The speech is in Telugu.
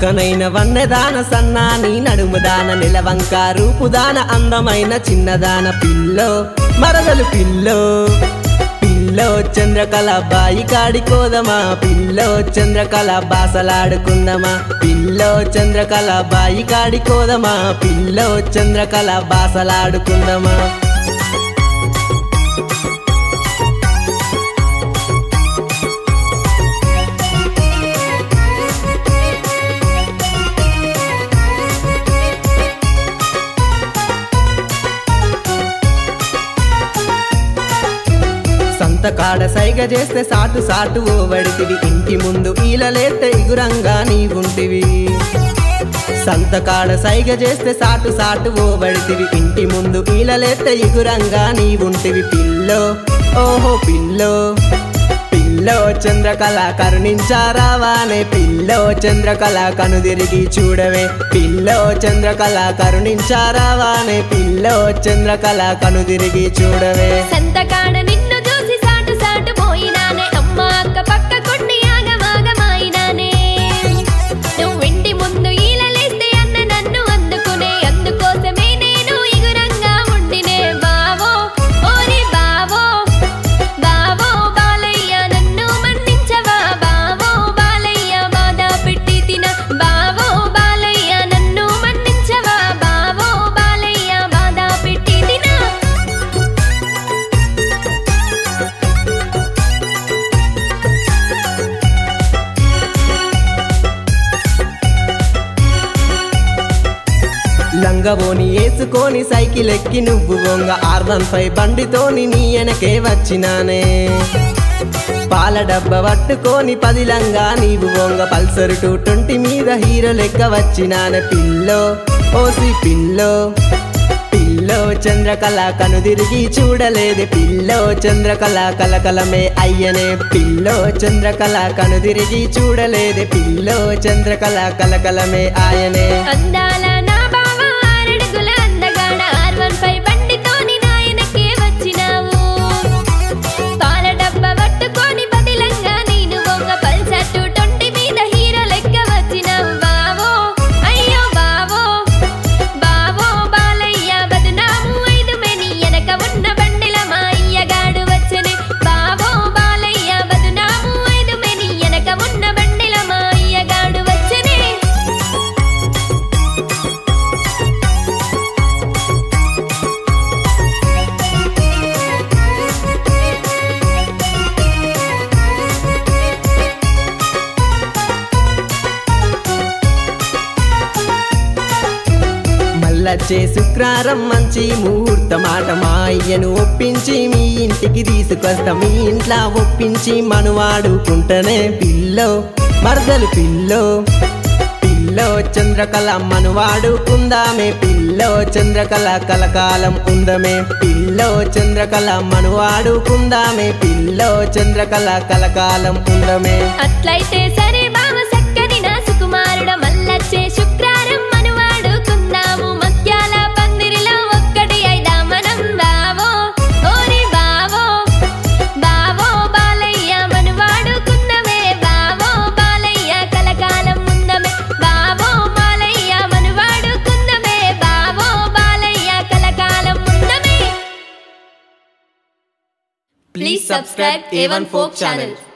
చక్కనైన వన్నెదాన సన్నాని నడుముదాన నిలవంక రూపుదాన అందమైన చిన్నదాన పిల్లో మరదలు పిల్లో పిల్లో చంద్రకళ బాయి కాడికోదమా పిల్లో చంద్రకళ బాసలాడుకుందమా పిల్లో చంద్రకళ బాయి కాడికోదమా పిల్లో చంద్రకళ బాసలాడుకుందమా సంతకాడ సైగ చేస్తే సాటు సాటు ఓవడితివి ఇంటి ముందు ఈలలేస్తే ఇగురంగా నీవుంటివి సంతకాడ సైగ చేస్తే సాటు సాటు ఓవడితివి ఇంటి ముందు ఈలలేస్తే ఇగురంగా నీవుంటివి పిల్లో ఓహో పిల్లో పిల్లో చంద్రకళ కరుణించారావానే పిల్లో చంద్రకళ కనుదిరిగి చూడవే పిల్లో చంద్రకళ కరుణించారావానే పిల్లో చంద్రకళ కనుదిరిగి చూడవే సంతకాడ నిన్ను చూసి సాటు సాటు పోయినానే అమ్మ అక్క పక్క కొన్ని ఆగమాగమాయినానే నువ్వు ఇంటి ముందు ఈలలేస్తే అన్న నన్ను అందుకునే అందుకోసమే నేను ఇగురంగా ఉండినే బావో ఓరి బావో బావో బాలయ్య నన్ను మన్నించవా బావో బాలయ్య బాధ పెట్టి తిన బావో బాలయ్య నన్ను మన్నించవా బావో బాలయ్య బాధ పెట్టి తిన లంగవోని వేసుకొని సైకిల్ ఎక్కి నువ్వు వంగ ఆర్ వన్ ఫైవ్ బండితోని నీ వెనకే వచ్చినానే పాల డబ్బ పట్టుకొని పదిలంగా నీవు వంగ పల్సర్ టూ ట్వంటీ మీద హీరో లెక్క వచ్చినానే పిల్లో ఓసి పిల్లో పిల్లో చంద్రకళ కనుదిరిగి చూడలేదు పిల్లో చంద్రకళ కలకలమే అయ్యనే పిల్లో చంద్రకళ కనుదిరిగి చూడలేదు పిల్లో చంద్రకళ కలకలమే ఆయనే అందాల నా బావ ఆరడుగుల అందగాడ ఆర్ వన్ ఫైవ్ బండితోని నాయనకే వచ్చినావు పాల డబ్బ పట్టుకొని బదిలంగా నేను బొంగ పల్సట్టు టొంటి మీద హీరో లెక్క వచ్చినావు బావో అయ్యో బావో బావో బాలయ్య బదునాము ఐదు మెని ఎనక ఉన్న బండిల మా అయ్యగాడు వచ్చనే బావో బాలయ్య బదునాము ఐదు మెని ఎనక ఉన్న బండిల మా అయ్యగాడు వచ్చనే మల్లచ్చే శుక్రారం మంచి ముహూర్తమాట మా అయ్యను ఒప్పించి మీ ఇంటికి తీసుకొస్తా మీ ఇంట్లో ఒప్పించి మనువాడుకుంటనే పిల్లో మరదలు పిల్లో పిల్లో చంద్రకళ మనువాడుకుందామే పిల్లో చంద్రకళ కలకాలం ఉందమే పిల్లో చంద్రకళ మనువాడుకుందామే పిల్లో చంద్రకళ కలకాలం ఉందమే అట్లయితే సరే బావ సక్కని నా సుకుమారుడ మల్లచ్చే శుక్రారం మనువాడుకుందాము మధ్యాల పందిరిలో ఒక్కటి అయిదా మనం బావో ఓరి బావో బావో బాలయ్య మనువాడుకుందమే బావో బాలయ్య కలకాలం ఉందమే బావో బాలయ్య మనువాడుకుందమే బావో బాలయ్య కలకాలం ఉందమే Please subscribe A1 Folk channel.